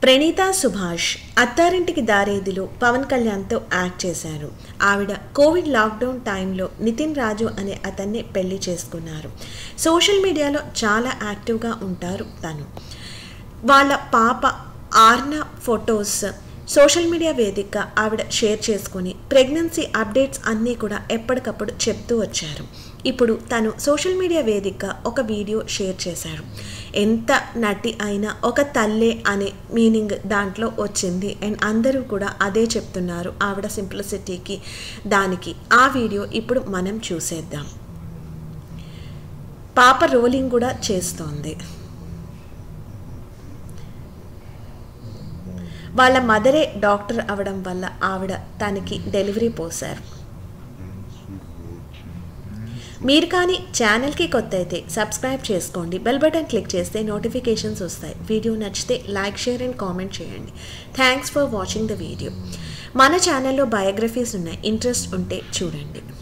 ప్రణీత సుభాష్ అత్తారింటికి దారేదిలో పవన్ కళ్యాణ్తో యాక్ట్ చేశారు ఆవిడ కోవిడ్ లాక్డౌన్ టైంలో నితిన్ రాజు అనే అతన్ని పెళ్లి చేసుకున్నారు సోషల్ మీడియాలో చాలా యాక్టివ్గా ఉంటారు తను వాళ్ళ పాప ఆర్న ఫొటోస్ సోషల్ మీడియా వేదికగా ఆవిడ షేర్ చేసుకుని ప్రెగ్నెన్సీ అప్డేట్స్ అన్నీ కూడా ఎప్పటికప్పుడు చెప్తూ వచ్చారు ఇప్పుడు తను సోషల్ మీడియా వేదికగా ఒక వీడియో షేర్ చేశారు ఎంత నటి అయినా ఒక తల్లే అనే మీనింగ్ దాంట్లో వచ్చింది అండ్ అందరూ కూడా అదే చెప్తున్నారు ఆవిడ సింప్లిసిటీకి దానికి ఆ వీడియో ఇప్పుడు మనం చూసేద్దాం పాప రోలింగ్ కూడా చేస్తోంది వాళ్ళ మదరే డాక్టర్ అవడం వల్ల ఆవిడ తనకి డెలివరీ పోశారు మీరు కానీ ఛానల్కి కొత్త అయితే సబ్స్క్రైబ్ చేసుకోండి బెల్ బటన్ క్లిక్ చేస్తే నోటిఫికేషన్స్ వస్తాయి వీడియో నచ్చితే లైక్ షేర్ అండ్ కామెంట్ చేయండి thanks for watching the video మన ఛానల్లో బయోగ్రఫీస్ ఉన్నాయి ఇంట్రెస్ట్ ఉంటే చూడండి